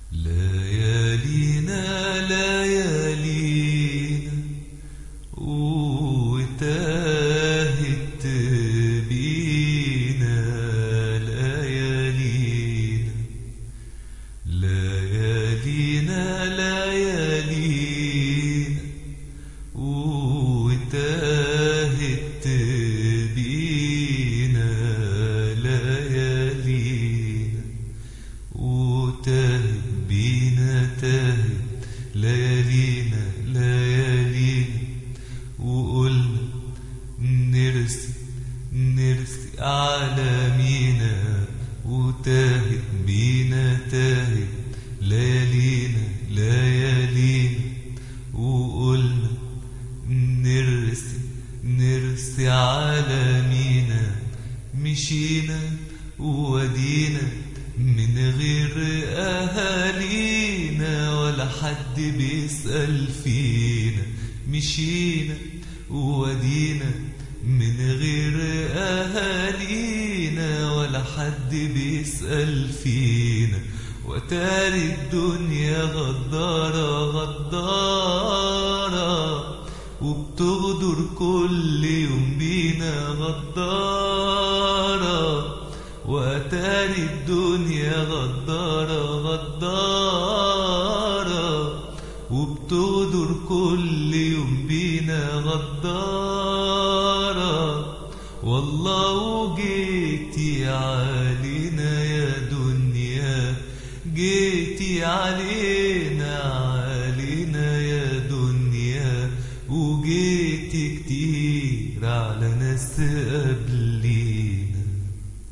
ليالينا ليالينا وتاهت بينا ليالينا ليالينا ليالينا وتاهت بينا ليالينا وتاهت بينا تاهت ليالينا ليالينا وقلنا نرسي نرسي على مينا وتاهت بينا تاهت ليالينا ليالينا وقلنا نرسي نرسي على مينا مشينا ودينا من غير أهالينا ولا حد بيسأل فينا مشينا ودينا من غير أهالينا ولا حد بيسأل فينا وتاري الدنيا غدارة غدارة وبتغدر كل يوم بينا غدارة وأتاري الدنيا غدارة غدارة وبتغدر كل يوم بينا غدارة والله وجيتي علينا يا دنيا جيتي علينا